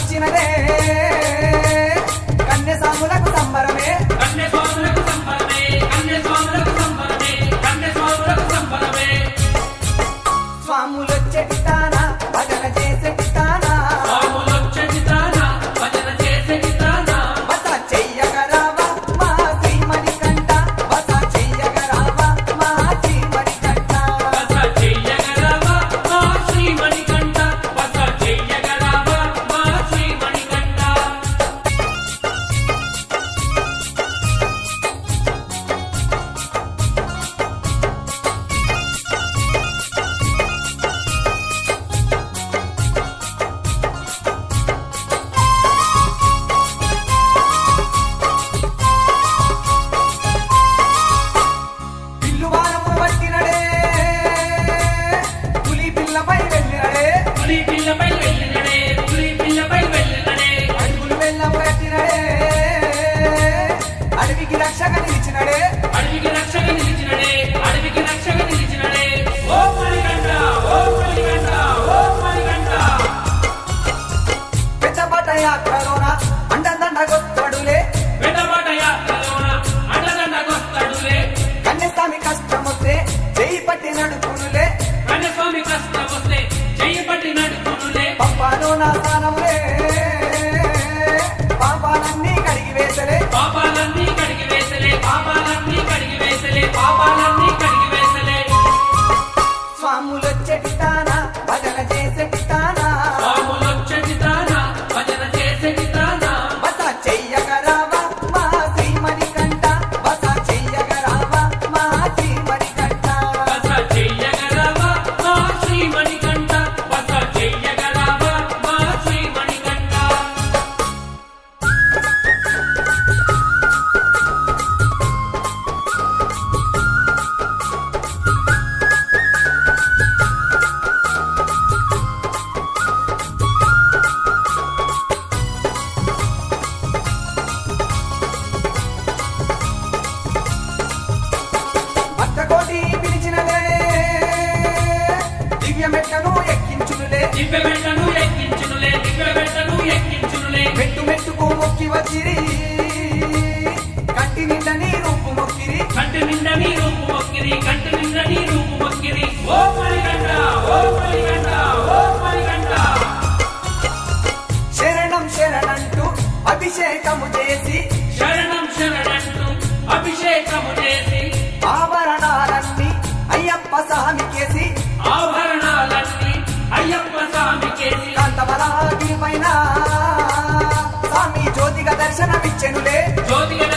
వచ్చినదే కన్య సాములకు సంబరమే కన్య స్వాములకు సంబరమే కన్య స్వాములకు సంబరమే కన్య స్వాములకు సంబరమే స్వాములొచ్చెటితాన భజన చేసెటితానా స్వాములొచ్చటి తాన భజన చేసేటి తాన బస చెయ్యగరావా మా శ్రీమణి కంట బస చెయ్యగరావా మా శ్రీమణి కంట బస చెయ్యగలవా మా శ్రీమణికంఠ బస చెయ్యగలవా మా శ్రీమణికంఠ పిల్లువానము పట్టినడే పులి పిల్లపై వెళ్ళినడే పులి పిల్లపై వెళ్ళినడే పులి పిల్లపై వెళ్ళినడే అడుగులు వెళ్ళం కట్టినడే అడవికి రక్షక నిలిచినడే అడవికి రక్షక నిలిచినడే అడవికి రక్షక నిలిచినడే ఓ మణికంఠ ఓ మణికంఠ ఓ మణికంఠ పెద్దపట యాత్రలోన అండదండ గొత్తడులే వెడబడ యాత్రలోన అడ్డదండగొస్తడులే కన్యస్వామి కష్టమొస్తే చేయి పట్టి నడుపునులే కన్యస్వామి కష్టం వస్తే చెయ్యి పట్టి నడుపునులే పంపాలో నా స్థానములే పాపాలన్నీ కడిగి వేసలే పాపాలన్నీ కడిగి వేసలే పాపాలన్నీ కడిగి వేసలే పాపాలన్నీ కడిగి వేసలే స్వాములొచ్చెటితానా భజన చేసెటితానా స్వాములొచ్చటి తాన భజన చేసేటి తాన బస చెయ్యగరావా మా శ్రీమణి కంట బస చెయ్యగరావా మా శ్రీమణి కంట బస చెయ్యగలవా మా శ్రీమణికంఠ బస చెయ్యగలవా మా శ్రీమణికంఠ భక్తకోటి పిలిచినదే దివ్య మెట్టను ఎక్కించునులే దివ్య వెంటను ఎక్కించునులే దివ్య వెంటను ఎక్కించునులే మెట్టు మెట్టుకు మొక్కి వచ్చిరి కంటి నిండా నీ రూపు మొక్కిరి కంటి నిండా నీ రూపు మొక్కిరి కంటి నిండా నీ రూపు మొక్కిరి ఓ మణికంఠ ఓ మణికంఠ ఓ మణికంఠ శరణం శరణంటూ అభిషేకము చేసి శరణం శరణంటూ అభిషేకము చేసి ఆభరణాలన్నీ అయ్యప్ప స్వామికేసి ఆభరణాలన్నీ అయ్యప్ప స్వామికేసి కాంతబలాగిరి పైన స్వామి జ్యోతిగా దర్శనమిచ్చెనులే జ్యోతిగా